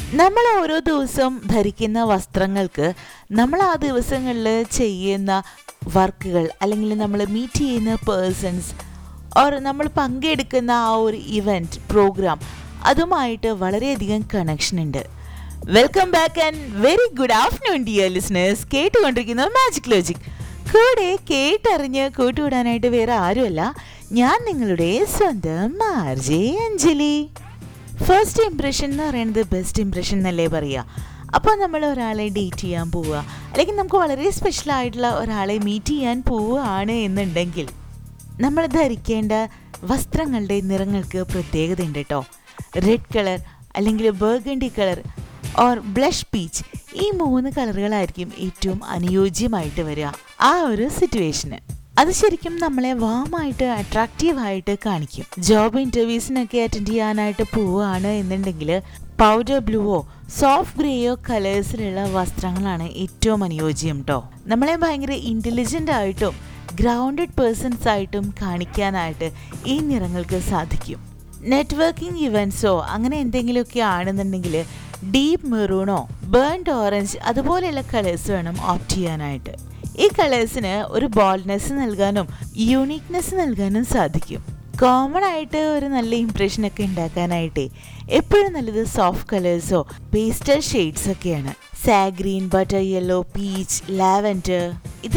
നമ്മൾ ഓരോ ദിവസവും ധരിക്കുന്ന വസ്ത്രങ്ങൾക്ക് നമ്മൾ ആ ദിവസങ്ങളിൽ ചെയ്യുന്ന വർക്കുകൾ അല്ലെങ്കിൽ നമ്മൾ മീറ്റ് ചെയ്യുന്ന പേഴ്സൺസ് ഓർ നമ്മൾ പങ്കെടുക്കുന്ന ആ ഒരു ഇവൻറ്റ് പ്രോഗ്രാം അതുമായിട്ട് വളരെയധികം കണക്ഷൻ ഉണ്ട് welcome back and very good afternoon dear listeners കേട്ടുകൊണ്ടിരിക്കുന്ന മാജിക് ലോജിക് കൂടെ കേട്ടറിഞ്ഞ് കൂട്ടുവിടാനായിട്ട് വേറെ ആരുമല്ല ഞാൻ നിങ്ങളുടെ സ്വന്തം ആർജെ അഞ്ജലി ഫസ്റ്റ് ഇംപ്രഷൻ എന്ന് പറയുന്നത് ബെസ്റ്റ് ഇംപ്രഷൻ എന്നല്ലേ പറയുക അപ്പോൾ നമ്മൾ ഒരാളെ ഡേറ്റ് ചെയ്യാൻ പോവുക അല്ലെങ്കിൽ നമുക്ക് വളരെ സ്പെഷ്യൽ ആയിട്ടുള്ള ഒരാളെ മീറ്റ് ചെയ്യാൻ പോവുകയാണ് എന്നുണ്ടെങ്കിൽ നമ്മൾ ധരിക്കേണ്ട വസ്ത്രങ്ങളുടെ നിറങ്ങൾക്ക് പ്രത്യേകത ഉണ്ട് കേട്ടോ റെഡ് കളർ അല്ലെങ്കിൽ burgundy colour or blush peach ഈ മൂന്ന് കളറുകളായിരിക്കും ഏറ്റവും അനുയോജ്യമായിട്ട് വരിക ആ ഒരു സിറ്റുവേഷന് അത് ശരിക്കും നമ്മളെ വാമായിട്ട് അട്രാക്റ്റീവായിട്ട് കാണിക്കും ജോബ് ഇന്റർവ്യൂസിനൊക്കെ അറ്റൻഡ് ചെയ്യാനായിട്ട് പോവുകയാണ് എന്നുണ്ടെങ്കിൽ പൗഡർ ബ്ലൂവോ സോഫ്റ്റ് ഗ്രേയോ കളേഴ്സിലുള്ള വസ്ത്രങ്ങളാണ് ഏറ്റവും അനുയോജ്യം കേട്ടോ നമ്മളെ ഭയങ്കര ഇന്റലിജന്റ് ആയിട്ടും ഗ്രൗണ്ടഡ് പേഴ്സൺസ് ആയിട്ടും കാണിക്കാനായിട്ട് ഈ നിറങ്ങൾക്ക് സാധിക്കും നെറ്റ്വർക്കിംഗ് ഇവൻറ്റ്സോ അങ്ങനെ എന്തെങ്കിലുമൊക്കെ ആണെന്നുണ്ടെങ്കിൽ ഡീപ്പ് മെറൂണോ ബേൺഡ് ഓറഞ്ച് അതുപോലെയുള്ള കളേഴ്സ് വേണം ഓപ്റ്റ് ചെയ്യാനായിട്ട് ഈ കളേഴ്സിന് ഒരു ബോൾഡ്നെസ് നൽകാനും യൂണിക്നെസ് നൽകാനും സാധിക്കും കോമൺ ആയിട്ട് ഒരു നല്ല ഇംപ്രഷൻ ഒക്കെ ഉണ്ടാക്കാനായിട്ട് എപ്പോഴും നല്ലത് സോഫ്റ്റ് കളേഴ്സോ പേസ്റ്റൽ ഷെയ്ഡ്സ് ഒക്കെയാണ് sea green butter yellow peach lavender ഇത്